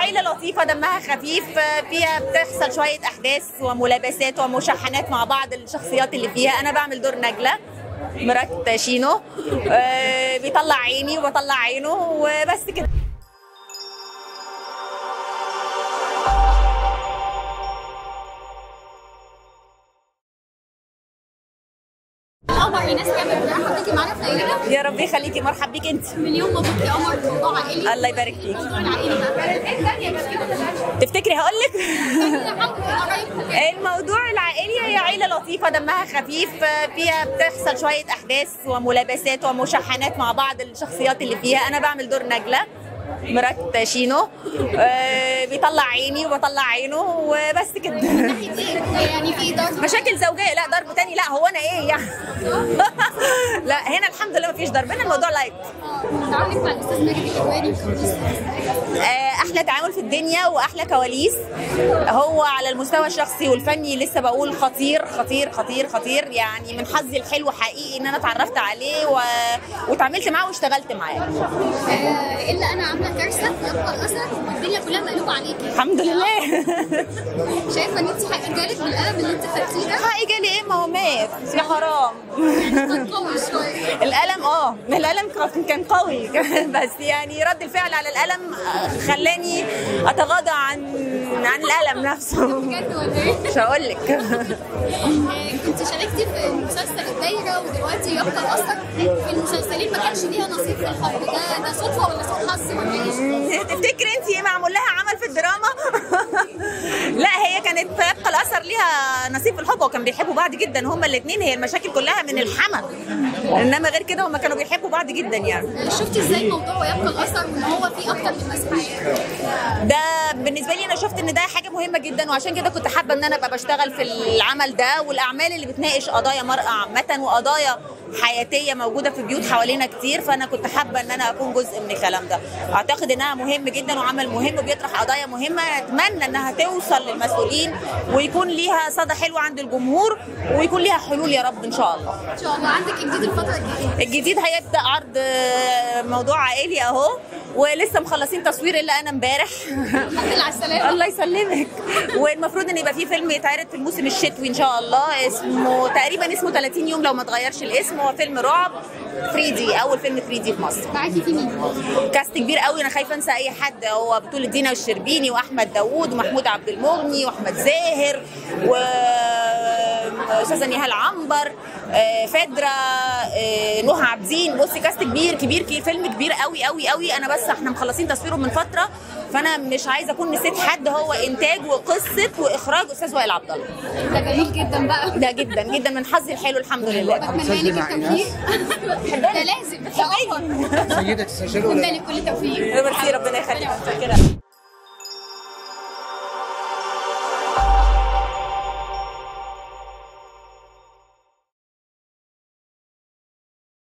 عيله لطيفه دمها خفيف فيها بتحصل شويه احداث وملابسات ومشاحنات مع بعض الشخصيات اللي فيها انا بعمل دور نجله مرات شينو آه، بيطلع عيني وبطلع عينه وبس كده قمر ايناس كامل حضرتك معانا في ليلة يا رب يخليكي مرحب بيك انت مليون مبروك يا قمر موضوع عائلي الله يبارك فيك موضوع العائلي بقى تفتكري هقول لك الحمد لله قريب الموضوع العائلي هي عيلة لطيفة دمها خفيف فيها بتحصل شوية أحداث وملابسات ومشاحنات مع بعض الشخصيات اللي فيها أنا بعمل دور نجلة مرات شينو آه، بيطلع عيني وبطلع عينه وبس كده ناحية ايه؟ يعني في ضرب مشاكل زوجية لا ضرب تاني لا هو أنا إيه يعني لا هنا الحمد لله مفيش ضرب هنا الموضوع لايت تعاملك مع الاستاذ ماجد الكدواني وكواليس آه، احلى تعامل في الدنيا واحلى كواليس هو على المستوى الشخصي والفني لسه بقول خطير خطير خطير خطير يعني من حظي الحلو حقيقي ان انا اتعرفت عليه و... واتعاملت معاه واشتغلت معاه آه، الا انا عامله كارثه يبقى الاثر والدنيا كلها مقلوبه عليكي الحمد لله شايفه ان انت حقك جالك بالقلم اللي انت خدتيه ده حقي جالي ايه ما هو مات يا حرام كان قوي شويه الالم اه الالم كان- كان قوي بس يعني رد الفعل على الالم آه، خلاني اتغاضى عن عن الالم نفسه بجد ولا ايه؟ مش هقول لك آه، كنت شاركتي في مسلسل الدايره ودلوقتي يبقى الاثر في المسلسلين ما كانش ليها نصيب في الحب ده ده صدفه ولا سوء حظ ولا ايه؟ تفتكري انت ايه معمول لها عمل في الدراما؟ لا هي كانت يبقى الاثر ليها نصيب في الحب وكانوا بيحبوا بعض جدا هما الاثنين هي المشاكل كلها من الحما انما غير كده هما كانوا بيحبوا بعض جدا يعني شفتي ازاي موضوع ويبقى الاثر وان هو فيه اكتر من مسرحيه ده بالنسبه لي انا شفت ان ده حاجه مهمه جدا وعشان كده كنت حابه ان انا ابقى بشتغل في العمل ده والاعمال اللي بتناقش قضايا مرأة عامه وقضايا حياتيه موجوده في بيوت حوالينا كتير فانا كنت حابه ان انا اكون جزء من الكلام ده اعتقد انها مهم جدا وعمل مهم وبيطرح قضايا مهمه اتمنى انها توصل للمسؤولين ويكون ليها صدى حلو عند الجمهور ويكون ليها حلول يا رب ان شاء الله ان شاء الله عندك جديد الفتره الجايه الجديد هيبدا عرض آه، موضوع عائلي اهو ولسه مخلصين تصوير الا انا امبارح الحمد لله على السلامه الله يسلمك والمفروض ان يبقى في فيلم يتعرض في الموسم الشتوي ان شاء الله اسمه تقريبا اسمه 30 يوم لو ما اتغيرش الاسم هو فيلم رعب 3 دي اول فيلم 3 دي في مصر معاكي في مين؟ كاست كبير قوي انا خايفه انسى اي حد هو بطوله دينا الشربيني واحمد داوود ومحمود عبد المغني واحمد زاهر واستاذه نهال عنبر آه، فدرة آه، نهى عابدين بصي كاست كبير كبير كبير فيلم كبير قوي قوي قوي انا بس احنا مخلصين تصويره من فتره فانا مش عايزه اكون نسيت حد هو انتاج وقصه واخراج استاذ وائل عبد الله ده جميل جدا بقى ده جدا جدا من حظي الحلو الحمد لله بتمنى لك التوفيق ده لازم ده أول. سيدة السجل بتمنى لك كل التوفيق ميرسي ربنا يخليك شكرا